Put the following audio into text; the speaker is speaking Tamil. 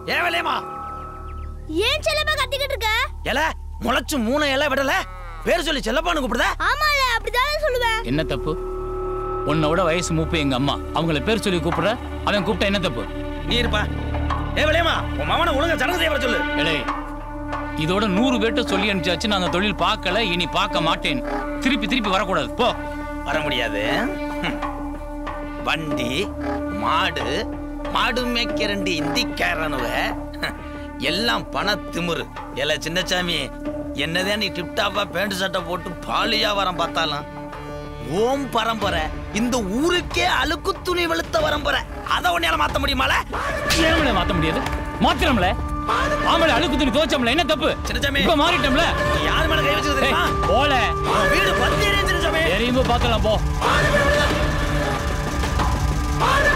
ஏன் விளையமா ஏன் செல்லப்பா கத்திக்கிட்டு இருக்க இல முளைச்சு மூணு இலை விடல பேர் சொல்லி செல்லப்பான்னு கூப்பிடுத ஆமால அப்படிதானே சொல்லுவேன் என்ன தப்பு உன்னை விட வயசு மூப்பு எங்க அம்மா அவங்கள பேர் சொல்லி கூப்பிடுற அவன் கூப்பிட்டா என்ன தப்பு நீ இருப்பா ஏ விளையமா உன் மாமனை ஒழுங்கா சடங்கு செய்ய வர சொல்லு ஏலே இதோட நூறு பேர்ட்ட சொல்லி அனுப்பிச்சாச்சு நான் அந்த தொழில் பார்க்கல இனி பார்க்க மாட்டேன் திருப்பி திருப்பி வரக்கூடாது போ வர முடியாது ஹம். வண்டி மாடு மாடு மேய்க்க ரெண்டு இந்திக்காரனுவ ஹம், எல்லாம் பண திமிரு ஏல சின்னசாமி என்னதான் நீ டிப்டாப்பா பேண்ட் சட்டை போட்டு பாலு வியாபாரம் பார்த்தாலும் ஓம் பரம்பரை இந்த ஊருக்கே அழுக்கு துணி வெளுத்த பரம்பரை அதை உன்னையால மாத்த முடியுமால ஏமல மாத்த முடியாது மாத்திரம்ல ஆமல அழுக்கு துணி துவச்சம்ல என்ன தப்பு சின்னசாமி. இப்ப மாறிட்டோம்ல நீ யார் மேல கை வச்சது ஏய், தெரியுமா போல உன் வீடு பத்தி எரியும் சின்னசாமி எரியும்போ பார்க்கலாம் போ